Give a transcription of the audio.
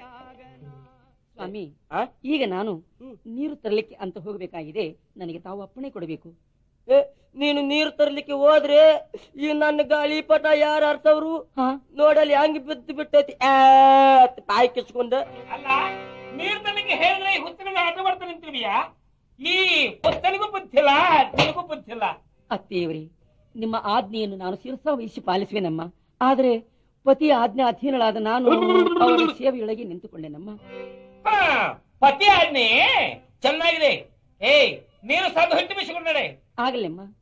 ಸ್ವಾಮಿ ಆ? ಈಗ ನಾನು ಹ್ಮ್. ನೀರು ತರಲಿಕ್ಕೆ ಅಂತ ಹೋಗಬೇಕಾಗಿದೆ ನನಗೆ ತಾವು ಅಪ್ಪಣೆ ಕೊಡಬೇಕು ಏ, ನೀನು ನೀರು ತರ್ಲಿಕ್ಕೆ ಹೋದ್ರೆ ಈ ನನ್ನ ಗಾಳಿಪಟ ಯಾರು ಅರ್ಥವ್ರು ಹಾ ನೋಡಲ್ಲಿ ಹೆಂಗ್ ಬಿದ್ದು ಬಿಟ್ಟೈತಿ ಆ, ಅಂತ ಬಾಯಿ ಕಿಸ್ಕೊಂಡ ಅಲ್ಲ ನೀರ್ ತನಗೆ ಹೇಳಿದ್ರೆ ಈ ಹುತ್ತನಿಗೆ ಆಟ ಮಾಡ್ತಾ ನಿಂತಿದೀಯಾ ಈ ಹುತ್ತನಿಗೂ ಬುದ್ಧಿಲ್ಲ ನಿನಗೂ ಬುದ್ಧಿಲ್ಲ ಅತ್ತೆಯವರೇ ನಿಮ್ಮ ಆಜ್ಞೆಯನ್ನು ನಾನು ಶಿರಸಾ ವಹಿಸಿ ಪಾಲಿಸುವೆನಮ್ಮ ಆದರೆ ಪತಿಯ ಆಜ್ಞೆ ಅಧೀನಳಾದ ನಾನು ಅವರ ಸೇವೆಯೊಳಗೆ ನಿಂತುಕೊಂಡೆನಮ್ಮ ಹಾ ಪತಿ ಆಜ್ಞೆ ಚೆನ್ನಾಗಿದೆ ಏಯ್ ನೀರು ಸಾಧು ಹಿಟ್ಟು ಬಿಸಿಕೊಂಡಡೆ ಆಗಲೆಮ್ಮ